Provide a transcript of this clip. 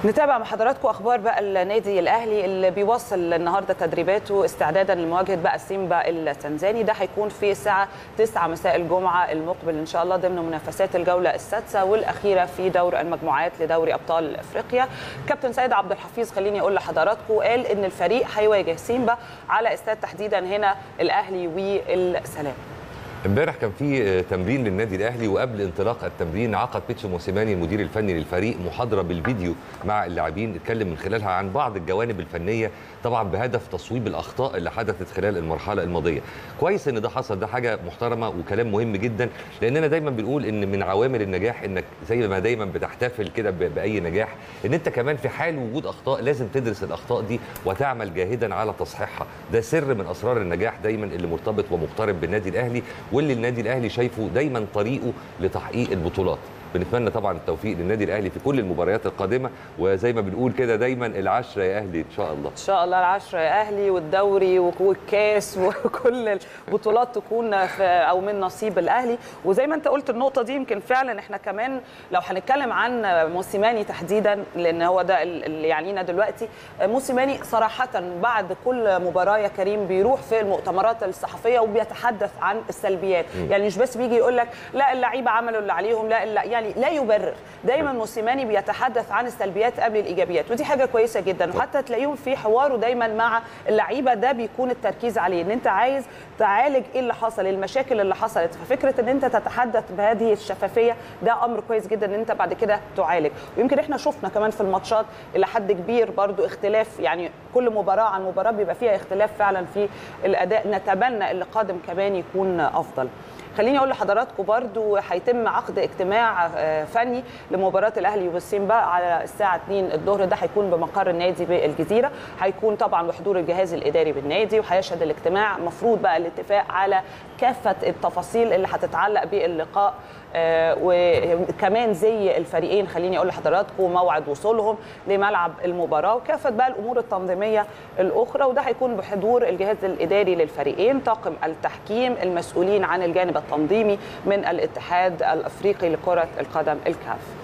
نتابع مع حضراتكم اخبار بقى النادي الاهلي اللي بيوصل النهارده تدريباته استعدادا لمواجهه بقى سيمبا التنزاني ده هيكون في الساعه 9 مساء الجمعه المقبل ان شاء الله ضمن منافسات الجوله السادسه والاخيره في دور المجموعات لدوري ابطال افريقيا كابتن سيد عبد الحفيظ خليني اقول لحضراتكم قال ان الفريق هيواجه سيمبا على استاد تحديدا هنا الاهلي والسلام امبارح كان في تمرين للنادي الاهلي وقبل انطلاق التمرين عقد بيتسو موسيماني المدير الفني للفريق محاضره بالفيديو مع اللاعبين اتكلم من خلالها عن بعض الجوانب الفنيه طبعا بهدف تصويب الاخطاء اللي حدثت خلال المرحله الماضيه كويس ان ده حصل ده حاجه محترمه وكلام مهم جدا لاننا دايما بنقول ان من عوامل النجاح انك زي ما دايما بتحتفل كده باي نجاح ان انت كمان في حال وجود اخطاء لازم تدرس الاخطاء دي وتعمل جاهدا على تصحيحها ده سر من اسرار النجاح دايما اللي مرتبط ومقترب بالنادي الاهلي واللي النادي الاهلي شايفه دايما طريقه لتحقيق البطولات بنتمنى طبعا التوفيق للنادي الاهلي في كل المباريات القادمه وزي ما بنقول كده دايما العشره يا اهلي ان شاء الله ان شاء الله العشره يا اهلي والدوري والكاس وكل البطولات تكون في او من نصيب الاهلي وزي ما انت قلت النقطه دي يمكن فعلا احنا كمان لو هنتكلم عن موسيماني تحديدا لان هو ده اللي يعنينا دلوقتي موسيماني صراحه بعد كل مباراه يا كريم بيروح في المؤتمرات الصحفيه وبيتحدث عن السلبيات م. يعني مش بس بيجي يقول لك لا اللعيبه عملوا اللي عليهم لا, لا يعني يعني لا يبرر دايما موسيماني بيتحدث عن السلبيات قبل الايجابيات ودي حاجه كويسه جدا وحتى تلاقيهم في حواره دايما مع اللعيبه ده بيكون التركيز عليه ان انت عايز تعالج ايه اللي حصل المشاكل اللي حصلت ففكره ان انت تتحدث بهذه الشفافيه ده امر كويس جدا ان انت بعد كده تعالج ويمكن احنا شفنا كمان في الماتشات الى حد كبير برضو اختلاف يعني كل مباراه عن مباراه بيبقى فيها اختلاف فعلا في الاداء نتمنى اللي قادم كمان يكون افضل خليني اقول لحضراتكم برضو هيتم عقد اجتماع فني لمباراه الاهلي والسيمبا على الساعه 2 الظهر ده هيكون بمقر النادي بالجزيره هيكون طبعا بحضور الجهاز الاداري بالنادي وهيشهد الاجتماع مفروض بقى الاتفاق على كافه التفاصيل اللي هتتعلق باللقاء آه وكمان زي الفريقين خليني اقول لحضراتكم موعد وصولهم لملعب المباراه وكافه بقى الامور التنظيميه الاخرى وده هيكون بحضور الجهاز الاداري للفريقين طاقم التحكيم المسؤولين عن الجانب التنظيمي من الاتحاد الافريقي لكره القدم الكاف